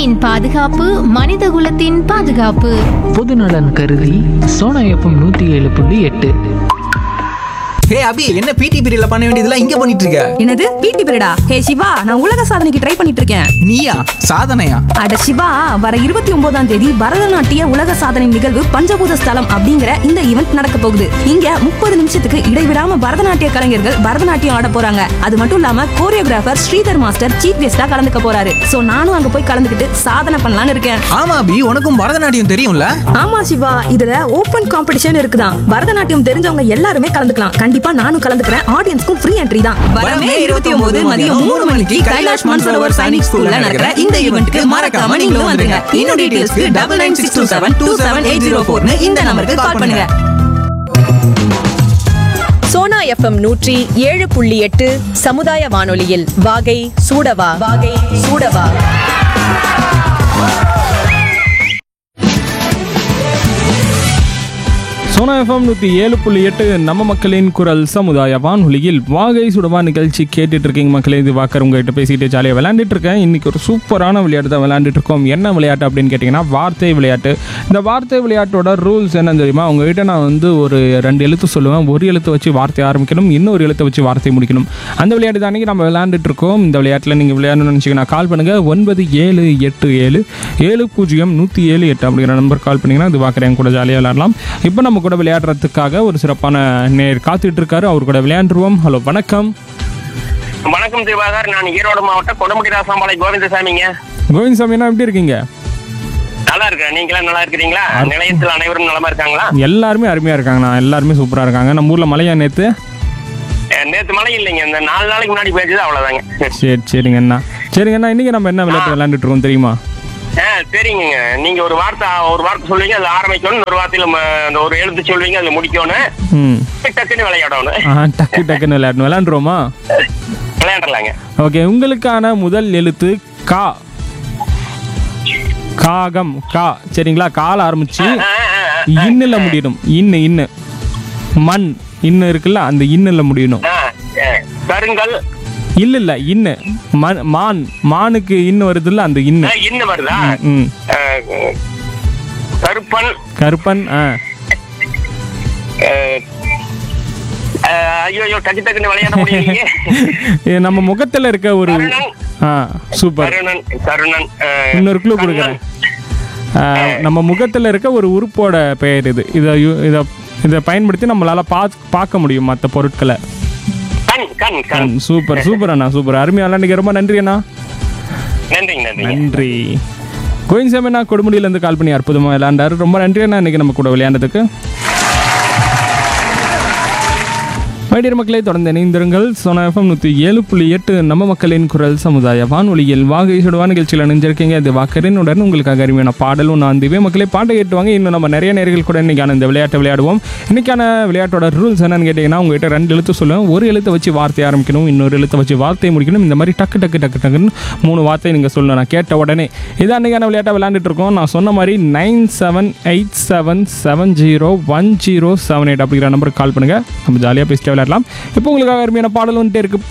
பூமியின் பாதுகாப்பு மனிதகுலத்தின் பாதுகாப்பு பொதுநலன் கருதி சோனா எஃப்எம் நூற்றி ஏழு புள்ளி எட்டு ஹே அபி என்ன பிடி பீரியட்ல பண்ண வேண்டியதெல்லாம் இங்க பண்ணிட்டு இருக்க என்னது பிடி பீரியடா ஹே சிவா நான் உலக சாதனைக்கு ட்ரை பண்ணிட்டு இருக்கேன் நீயா சாதனையா அட சிவா வர இருபத்தி ஒன்பதாம் தேதி பரதநாட்டிய உலக சாதனை நிகழ்வு பஞ்சபூத ஸ்தலம் அப்படிங்கிற இந்த ஈவெண்ட் நடக்க போகுது இங்க முப்பது நிமிஷத்துக்கு இடைவிடாம பரதநாட்டிய கலைஞர்கள் பரதநாட்டியம் ஆட போறாங்க அது மட்டும் இல்லாம கோரியோகிராஃபர் ஸ்ரீதர் மாஸ்டர் சீஃப் கெஸ்டா கலந்துக்க போறாரு சோ நானும் அங்க போய் கலந்துக்கிட்டு சாதனை பண்ணலாம்னு இருக்கேன் ஆமா அபி உனக்கும் பரதநாட்டியம் தெரியும்ல ஆமா சிவா இதுல ஓபன் காம்படிஷன் இருக்குதான் பரதநாட்டியம் தெரிஞ்சவங்க எல்லாருமே கலந்துக்கலாம் கண்டிப்பா நானும் கலந்துக்கிறேன் ஆடியன்ஸ்க்கும் ஃப்ரீ என்ட்ரி தான் வரமே இருபத்தி ஒன்பது மதியம் மூணு மணிக்கு கைலாஷ் மன்சரோவர் சைனிக் ஸ்கூல்ல நடக்கிற இந்த ஈவெண்ட்க்கு மறக்காம நீங்களும் வந்துருங்க இன்னும் டீடைல்ஸ்க்கு double nine six two seven two seven eight zero ஃபோர்னு இந்த நம்பருக்கு கால் பண்ணுங்க சோனா எஃப்எம் நூற்றி ஏழு புள்ளி எட்டு சமுதாய வானொலியில் வாகை சூடவா வாகை சூடவா சோனா எஃப்எம் நூற்றி ஏழு புள்ளி எட்டு நம்ம மக்களின் குரல் சமுதாய வானொலியில் வாகை சுடவா நிகழ்ச்சி கேட்டுட்டு இருக்கீங்க மக்களே இது வாக்கர் உங்ககிட்ட பேசிட்டு ஜாலியாக விளையாண்டுட்டு இருக்கேன் இன்னைக்கு ஒரு சூப்பரான விளையாட்டு தான் விளையாண்டுட்டு இருக்கோம் என்ன விளையாட்டு அப்படின்னு கேட்டிங்கன்னா வார்த்தை விளையாட்டு இந்த வார்த்தை விளையாட்டோட ரூல்ஸ் என்னன்னு தெரியுமா உங்ககிட்ட நான் வந்து ஒரு ரெண்டு எழுத்து சொல்லுவேன் ஒரு எழுத்து வச்சு வார்த்தை ஆரம்பிக்கணும் இன்னொரு எழுத்தை வச்சு வார்த்தை முடிக்கணும் அந்த விளையாட்டு தான் அன்றைக்கி நம்ம விளையாண்டுட்டு இருக்கோம் இந்த விளையாட்டில் நீங்கள் விளையாடணும்னு நினச்சிங்கன்னா கால் பண்ணுங்கள் ஒன்பது ஏழு எட்டு ஏழு ஏழு பூஜ்ஜியம் நூற்றி ஏழு எட்டு அப்படிங்கிற நம்பர் கால் பண்ணிங்கன்னா இது பார்க்குறேன் கூட ஜாலியாக விளையாடலாம் இப்போ நம்ம கூட விளையாடுறதுக்காக ஒரு சிறப்பான நேர் காத்துட்டு இருக்காரு அவர் கூட விளையாண்டுருவோம் ஹலோ வணக்கம் வணக்கம் திவாகர் நான் ஈரோடு மாவட்டம் கொடுமுடி ராசாம்பாளை கோவிந்தசாமிங்க கோவிந்த் சாமினா எப்படி இருக்கீங்க நல்லா இருக்கேன் நீங்களா நல்லா இருக்கிறீங்களா நிலையத்தில் அனைவரும் நலமா இருக்காங்களா எல்லாருமே அருமையாக இருக்காங்கண்ணா எல்லாருமே சூப்பராக இருக்காங்க நம்ம ஊரில் மலையா நேற்று அஹ் நேத்து மழை இல்லைங்க இந்த நாலு நாளைக்கு முன்னாடி பேஞ்சது அவ்வளவுதாங்க சரி சரிங்கண்ணா சரிங்கண்ணா இன்றைக்கி நம்ம என்ன விளையாட்டு விளையாண்டுட்டு இருக்கோம் தெரியுமா ஆ சரிங்க நீங்க ஒரு வார்த்தை ஒரு வார்த்தை சொல்லுவீங்க அதுல ஆரம்பிக்கணும் ஒரு வார்த்தையில ம- அந்த ஒரு எழுத்து சொல்லுவீங்க அதுல முடிக்கணும் ம் டக்குன்னு விளையாடணும் ஆ டக்கு டக்குன்னு விளையாடணும் விளையாண்டுருவோமா விளையாடலாங்க ஓகே உங்களுக்கான முதல் எழுத்து கா காகம் கா சரிங்களா கால ஆரம்பிச்சு இன்னுல முடியணும் இன்னு இன்னு மண் இன்னு இருக்குல்ல அந்த இன்னுல முடியணும் ஆ, ஆ. கருங்கல் இல்ல இல்ல இன்னு மண் மான் மானுக்கு இன்னு வருதுல்ல அந்த இன்னு ஆ, இன்னும் வருதா ம் ஆ, கருப்பன் கருப்பன் ஆ அஹ், அஹ், ஐயோ ஐயோ டக்கு டக்குன்னு விளையாட முடியலையே இது நம்ம முகத்துல இருக்க ஒரு கருணன் ஆ சூப்பர் கருணன் கருணன் அஹ், இன்னொரு க்ளூ கொடுக்குறேன் ஆ, நம்ம முகத்துல இருக்க ஒரு உறுப்போட பெயர் இது இதை யு- இதை இதை பயன்படுத்தி நம்மளால பா பார்க்க முடியும் மற்ற பொருட்களை கண் கண் கண் ம், சூப்பர் சூப்பர் அண்ணா சூப்பர் அருமையா விளையாண்டுங்க ரொம்ப நன்றி அண்ணா நன்றிங்க நன்றிங்க நன்றி கோயின் சாமி கொடுமுடியிலேருந்து கால் பண்ணி அற்புதமாக விளையாண்டாரு ரொம்ப நன்றி அண்ணா இன்னைக்கு நம்ம கூட விளையாண்டதுக்கு மைடியர் மக்களை தொடர்ந்து இணைந்திருங்கள் சோனா எஃப்எம் நூற்றி ஏழு புள்ளி எட்டு நம்ம மக்களின் குரல் சமுதாய வானொலியில் வாகை சுடுவா நிகழ்ச்சியில் இணைஞ்சிருக்கீங்க இது வாக்கரினுடன் உங்களுக்காக அருமையான பாடலும் நான் திவே மக்களை பாட்டை கேட்டுவாங்க இன்னும் நம்ம நிறைய நேர்கள் கூட இன்னைக்கான இந்த விளையாட்டை விளையாடுவோம் இன்னைக்கான விளையாட்டோட ரூல்ஸ் என்னன்னு கேட்டிங்கன்னா உங்ககிட்ட ரெண்டு எழுத்து சொல்லுவேன் ஒரு எழுத்தை வச்சு வார்த்தை ஆரம்பிக்கணும் இன்னொரு எழுத்தை வச்சு வார்த்தை முடிக்கணும் இந்த மாதிரி டக்கு டக்கு டக்கு டக்குன்னு மூணு வார்த்தை நீங்கள் சொல்லணும் நான் கேட்ட உடனே இதான் அன்றைக்கான விளையாட்டை விளையாண்டுட்டு இருக்கோம் நான் சொன்ன மாதிரி nine seven eight seven seven zero one zero seven eight அப்படிங்கிற நம்பருக்கு கால் பண்ணுங்கள் நம்ம ஜாலியாக பேசிட்டு விளையாடலாம் இப்போ உங்களுக்காக அருமையான பாடல் வந்துட்டே இருக்கு